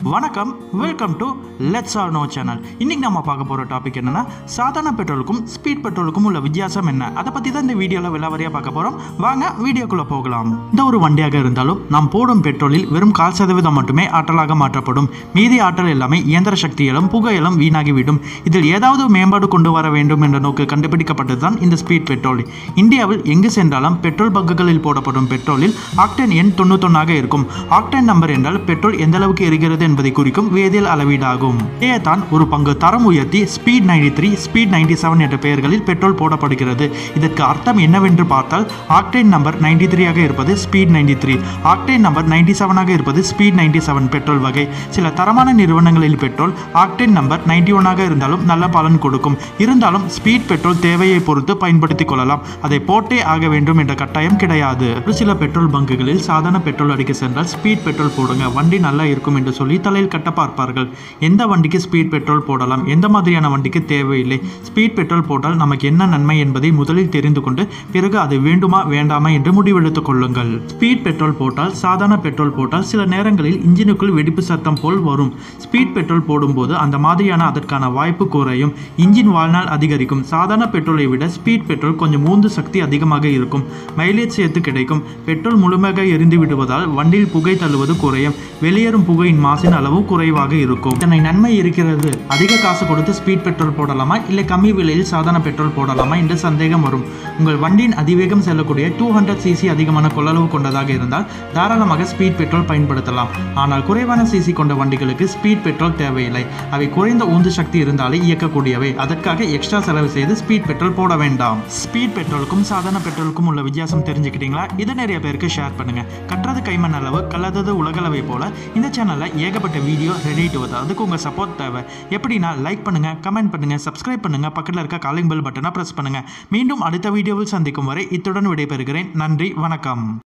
வணக்கம் welcome to let's R know channel இன்னைக்கு நம்ம பார்க்க போகிற டாபிக் என்னன்னா சாதாரண பெட்ரோலுக்கும் ஸ்பீட் பெட்ரோலுக்கும் உள்ள வித்தியாசம் என்ன அதை பற்றி தான் இந்த வீடியோவில் விலாவரியாக பார்க்க போகிறோம் வாங்க வீடியோக்குள்ளே போகலாம் இந்த ஒரு வண்டியாக இருந்தாலும் நாம் போடும் பெட்ரோலில் வெறும் கால் சதவீதம் மட்டுமே ஆற்றலாக மாற்றப்படும் மீதி ஆற்றல் எல்லாமே இயந்திர சக்தியிலும் புகையிலும் வீணாகிவிடும் இதில் ஏதாவது மேம்பாடு கொண்டு வர வேண்டும் என்ற நோக்கு கண்டுபிடிக்கப்பட்டது தான் இந்த ஸ்பீட் பெட்ரோல் இந்தியாவில் எங்கு சென்றாலும் பெட்ரோல் பங்குகளில் போடப்படும் பெட்ரோலில் ஆக்டேன் எண் தொண்ணூத்தொன்னாக இருக்கும் ஆக்டேன் நம்பர் என்றால் பெட்ரோல் எந்த அளவுக்கு எரிகிறது என்பதை குறிக்கும் வேதியியல் அளவீடாகும் இதையே தான் ஒரு பங்கு தரம் உயர்த்தி ஸ்பீட் 93 த்ரீ ஸ்பீட் 97 செவன் என்ற பெயர்களில் பெட்ரோல் போடப்படுகிறது இதற்கு அர்த்தம் என்னவென்று பார்த்தால் ஆக்டேன் நம்பர் 93 த்ரீ ஆக இருப்பது ஸ்பீட் 93 த்ரீ ஆக்டேன் நம்பர் 97 செவனாக இருப்பது ஸ்பீட் 97 செவன் பெட்ரோல் வகை சில தரமான நிறுவனங்களில் பெட்ரோல் ஆக்டேன் நம்பர் 91 ஒன்னாக இருந்தாலும் நல்ல பலன் கொடுக்கும் இருந்தாலும் ஸ்பீட் பெட்ரோல் தேவையை பொறுத்து பயன்படுத்திக் கொள்ளலாம் அதை போட்டே ஆக வேண்டும் என்ற கட்டாயம் கிடையாது ஒரு சில பெட்ரோல் பங்குகளில் சாதாரண பெட்ரோல் அடிக்க சென்றால் ஸ்பீட் பெட்ரோல் போடுங்க வண்டி நல்லா இருக்கும் என்று சொல்லி தலையில் கட்ட பார்ப்பார்கள் எந்த வண்டிக்கு ஸ்பீட் பெட்ரோல் போடலாம் எந்த மாதிரியான வண்டிக்கு தேவையில்லை ஸ்பீட் பெட்ரோல் போட்டால் நமக்கு என்ன நன்மை என்பதை முதலில் தெரிந்து கொண்டு பிறகு அது வேண்டுமா வேண்டாமா என்று முடிவெடுத்துக் கொள்ளுங்கள் ஸ்பீட் பெட்ரோல் போட்டால் சாதாரண பெட்ரோல் போட்டால் சில நேரங்களில் இன்ஜினுக்குள் வெடிப்பு சத்தம் போல் வரும் ஸ்பீட் பெட்ரோல் போடும்போது அந்த மாதிரியான அதற்கான வாய்ப்பு குறையும் இன்ஜின் வாழ்நாள் அதிகரிக்கும் சாதாரண பெட்ரோலை விட ஸ்பீட் பெட்ரோல் கொஞ்சம் மூந்து சக்தி அதிகமாக இருக்கும் மைலேஜ் சேர்த்து கிடைக்கும் பெட்ரோல் முழுமையாக எரிந்து விடுவதால் வண்டியில் புகை தள்ளுவது குறையும் வெளியேறும் புகையின் மாசின் அளவு குறைவாக இருக்கும் இதனை நன்மை இருக்கிறது அதிக காசு கொடுத்து ஸ்பீட் பெட்ரோல் போடலாமா இல்லை கம்மி விலையில் சாதாரண பெட்ரோல் போடலாமா என்று சந்தேகம் வரும் உங்கள் வண்டியின் அதிவேகம் செல்லக்கூடிய டூ ஹண்ட்ரட் சிசி அதிகமான கொள்ளளவு கொண்டதாக இருந்தால் தாராளமாக ஸ்பீட் பெட்ரோல் பயன்படுத்தலாம் ஆனால் குறைவான சிசி கொண்ட வண்டிகளுக்கு ஸ்பீட் பெட்ரோல் தேவையில்லை அவை குறைந்த உந்து சக்தி இருந்தாலே இயக்கக்கூடியவை அதற்காக எக்ஸ்ட்ரா செலவு செய்து ஸ்பீட் பெட்ரோல் போட வேண்டாம் ஸ்பீட் பெட்ரோலுக்கும் சாதாரண பெட்ரோலுக்கும் உள்ள வித்தியாசம் தெரிஞ்சுக்கிட்டீங்களா இதை நிறைய பேருக்கு ஷேர் பண்ணுங்க கற்றது கைமண் அளவு கல்லதது உலகளவை போல இந்த சேனல்ல ஏகப்பட்ட வீடியோ ரெடிட்டு வருது அதுக்கு உங்க சப்போர்ட் தேவை எப்படின்னா லைக் பண்ணுங்க கமெண்ட் பண்ணுங்க சப்ஸ்கிரைப் பண்ணுங்க பக்கத்தில் இருக்க காலிங் பெல் பட்டனை பிரஸ் பண்ணுங்க மீண்டும் அடுத்த வீடியோவில் சந்திக்கும் வரை இத்துடன் விடைபெறுகிறேன் நன்றி வணக்கம்